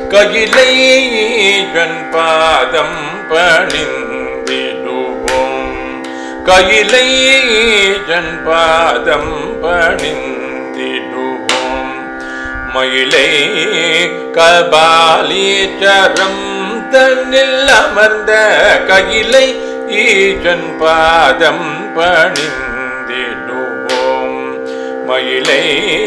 கையிலை ஈசன் பாதம் பணிந்திடுவோம் கையிலை ஈசன் பாதம் பணிந்திடுவோம் மயிலை கபாலீச்சரம் தன்னில் அமர்ந்த கையிலை ஈசன் பாதம் பணிந்திடுவோம் மயிலை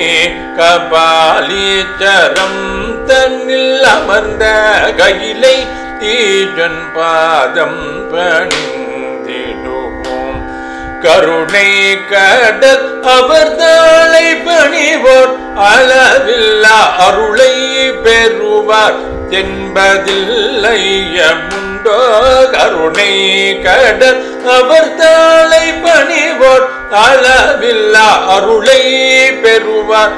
கபாலீச்சரம் தன்னில் அமர்ந்த கையிலை ஈசன் பாதம் பணிந்திடுவோம் கருணை கடல் அவர் தாளை பணிவோர் அளவில்லா அருளை பெறுவார் என்பதில்லையமுண்டோ கருணை கடல் அவர் தாளை பணிவோர் அளவில்லா அருளை பெறுவார்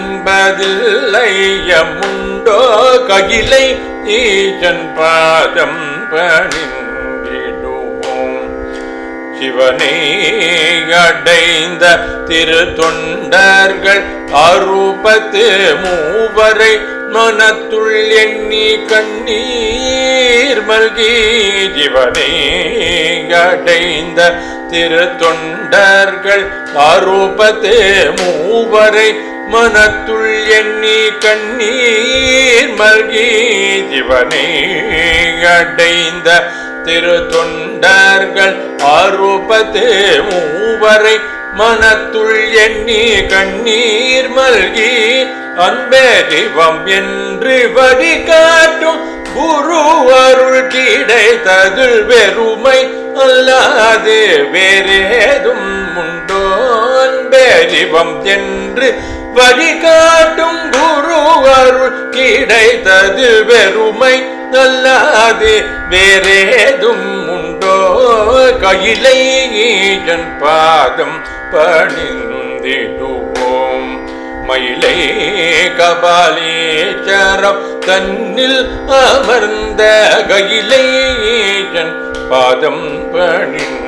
என்பதில்லையமுண்டோ ககிலை ஈசன் பாதம் பணிந்திடுவோம் சிவனே அடைந்த திரு தொண்டர்கள் அறுபத்து மூவரை மனத்துள் எண்ணி கண்ணீர் மல்கி சிவனே அடைந்த திரு தொண்டர்கள் அறுபத்து மூவரை மனத்துள் எண்ணி கண்ணீர் மல்கி சிவனே அடைந்த திரு தொண்டர்கள் அறுபத்து மூவரை மனத்துள் எண்ணி கண்ணீர் மல்கி அன்பெறிவம் என்று வழி காட்டும் குரு அருள் கிடைத்தது வெறுமை அல்லாது வேறேதும் உண்டோ அன்பெறிவம் என்று வழிகாட்டும் குரு அருள் கிடைத்தது வெறுமை அல்லாது வேறேதும் உண்டோ கையிலை ஈசன் பாதம் பணிந்திடுவோம் மயிலை கபாலீச்சரம் தன்னில் அமர்ந்த கையிலை ஈசன் பாதம் பணிந்து